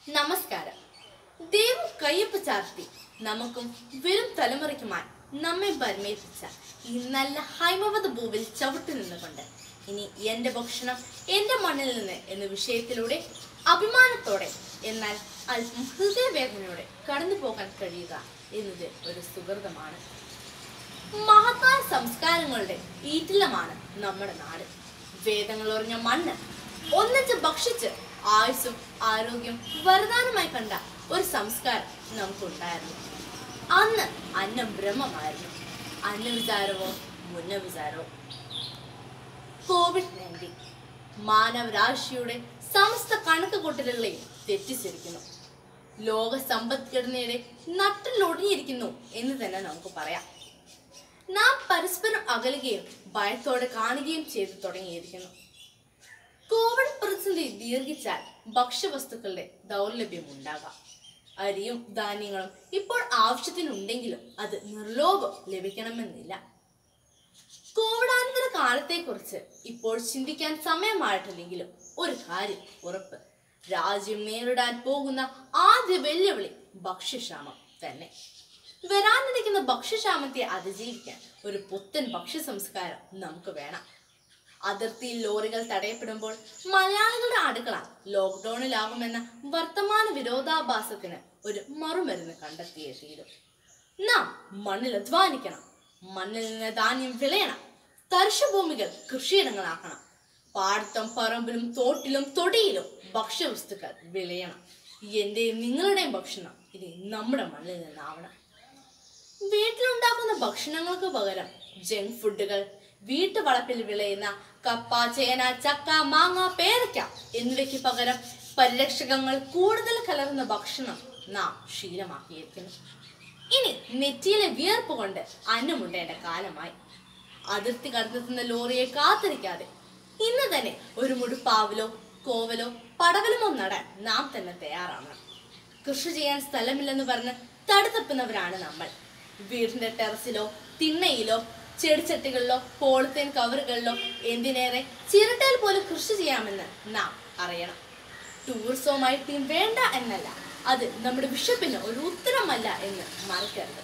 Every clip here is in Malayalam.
നമസ്കാരം ദൈവം കയ്യൊപ്പ് ചാർത്തി നമുക്കും വരും തലമുറയ്ക്കുമായി നമ്മെ പരിമേൽപ്പിച്ച ഈ നല്ല ഹൈമവത ഭൂവിൽ ചവിട്ടി നിന്നുകൊണ്ട് ഇനി എന്റെ ഭക്ഷണം എന്റെ മണ്ണിൽ നിന്ന് എന്ന വിഷയത്തിലൂടെ അഭിമാനത്തോടെ എന്നാൽ അല്പം ഹൃദയവേദനയോടെ കടന്നു പോകാൻ കഴിയുക എന്നത് ഒരു സുഹൃതമാണ് മഹത്തായ സംസ്കാരങ്ങളുടെ ഈറ്റിലമാണ് നമ്മുടെ നാട് വേദങ്ങൾ ഉറഞ്ഞ മണ്ണ് ഒന്നിച്ച് ഭക്ഷിച്ച് ആയുസ്സും ആരോഗ്യം വരദാനമായി കണ്ട ഒരു സംസ്കാരം നമുക്കുണ്ടായിരുന്നു അന്ന് അന്നം ബ്രഹ്മമായിരുന്നു അന്നവിചാരവോ മുന്നവിചാരവോ കോവിഡ് നയൻറ്റീൻ മാനവരാശിയുടെ സമസ്ത കണക്കുകൂട്ടലുകളെയും തെറ്റിച്ചിരിക്കുന്നു ലോക സമ്പദ്ഘടനയുടെ നട്ടിലൊടിഞ്ഞിരിക്കുന്നു എന്ന് തന്നെ നമുക്ക് പറയാം നാം പരസ്പരം അകലുകയും ഭയത്തോടെ കാണുകയും ചെയ്തു തുടങ്ങിയിരിക്കുന്നു കോവിഡ് പ്രതിസന്ധി ദീർഘിച്ചാൽ ഭക്ഷ്യവസ്തുക്കളുടെ ദൗർലഭ്യം ഉണ്ടാകാം അരിയും ധാന്യങ്ങളും ഇപ്പോൾ ആവശ്യത്തിനുണ്ടെങ്കിലും അത് നിർലോഭം ലഭിക്കണമെന്നില്ല കോവിഡാനന്തര കാലത്തെക്കുറിച്ച് ഇപ്പോൾ ചിന്തിക്കാൻ സമയമായിട്ടില്ലെങ്കിലും ഒരു കാര്യം ഉറപ്പ് രാജ്യം നേരിടാൻ പോകുന്ന ആദ്യ വെല്ലുവിളി ഭക്ഷ്യക്ഷാമം തന്നെ വരാനിരിക്കുന്ന ഭക്ഷ്യക്ഷാമത്തെ അതിജീവിക്കാൻ ഒരു പുത്തൻ ഭക്ഷ്യ സംസ്കാരം നമുക്ക് വേണം അതിർത്തിയിൽ ലോറികൾ തടയപ്പെടുമ്പോൾ മലയാളികളുടെ അടുക്കള ലോക്ക്ഡൌണിലാകുമെന്ന വർത്തമാന വിരോധാഭാസത്തിന് ഒരു മറുമരുന്ന് കണ്ടെത്തിയേ തീരും നാം മണ്ണിൽ അധ്വാനിക്കണം മണ്ണിൽ നിന്ന് ധാന്യം വിളയണം തരിശുഭൂമികൾ കൃഷിയിടങ്ങളാക്കണം പാടത്തും പറമ്പിലും തോട്ടിലും തൊടിയിലും ഭക്ഷ്യവസ്തുക്കൾ വിളയണം എന്റെയും നിങ്ങളുടെയും ഭക്ഷണം ഇനി നമ്മുടെ മണ്ണിൽ നിന്നാവണം വീട്ടിലുണ്ടാക്കുന്ന ഭക്ഷണങ്ങൾക്ക് പകരം ജങ്ക് ഫുഡുകൾ വീട്ടുവളപ്പിൽ വിളയുന്ന കപ്പ ചേന ചക്ക മാങ്ങ പേരയ്ക്ക എന്നിവയ്ക്ക് പകരം പരിരക്ഷകങ്ങൾ കൂടുതൽ കലർന്ന ഭക്ഷണം നാം ശീലമാക്കിയിരിക്കുന്നു ഇനി നെറ്റിയിലെ വിയർപ്പ് കൊണ്ട് അന്നമുണ്ടേണ്ട കാലമായി അതിർത്തി കടന്നെത്തുന്ന ലോറിയെ കാത്തിരിക്കാതെ ഇന്ന് തന്നെ ഒരു മുടുപ്പാവലോ കോവലോ പടവലമോ നടാൻ നാം തന്നെ തയ്യാറാവണം കൃഷി ചെയ്യാൻ സ്ഥലമില്ലെന്ന് പറഞ്ഞ് തടുത്തപ്പുന്നവരാണ് നമ്മൾ വീടിന്റെ ടെറസിലോ തിണ്ണയിലോ ചെടിച്ചട്ടികളിലോ പോളിത്തീൻ കവറുകളിലോ എന്തിനേറെ ചിരട്ടയിൽ പോലും കൃഷി ചെയ്യാമെന്ന് നാം അറിയണം ടൂറിസവുമായി ടീം വേണ്ട എന്നല്ല അത് നമ്മുടെ ബിഷപ്പിന് ഒരു ഉത്തരമല്ല എന്ന് മറക്കരുത്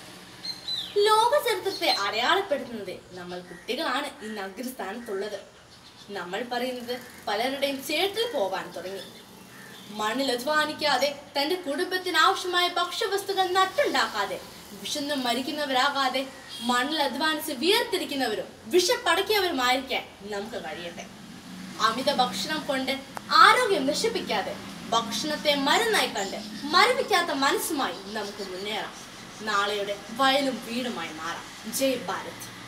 ലോക ചരിത്രത്തെ അടയാളപ്പെടുത്തുന്നത് നമ്മൾ കുട്ടികളാണ് ഇന്ന് അഗ്രസ്ഥാനത്തുള്ളത് നമ്മൾ പറയുന്നത് പലരുടെയും ചേട്ടിൽ പോവാൻ തുടങ്ങി മണ്ണിൽ അധ്വാനിക്കാതെ തന്റെ കുടുംബത്തിന് ആവശ്യമായ ഭക്ഷ്യവസ്തുക്കൾ നട്ടുണ്ടാക്കാതെ വിശന്ന് മരിക്കുന്നവരാകാതെ മണ്ണിൽ അധ്വാനിച്ച് വിയർത്തിരിക്കുന്നവരും വിഷപ്പടക്കിയവരുമായിരിക്കാൻ നമുക്ക് കഴിയട്ടെ അമിത ഭക്ഷണം കൊണ്ട് ആരോഗ്യം നശിപ്പിക്കാതെ ഭക്ഷണത്തെ മരുന്നായി കണ്ട് മരവിക്കാത്ത മനസ്സുമായി നമുക്ക് മുന്നേറാം നാളെയുടെ വയലും വീടുമായി മാറാം ജയ് ഭാരത്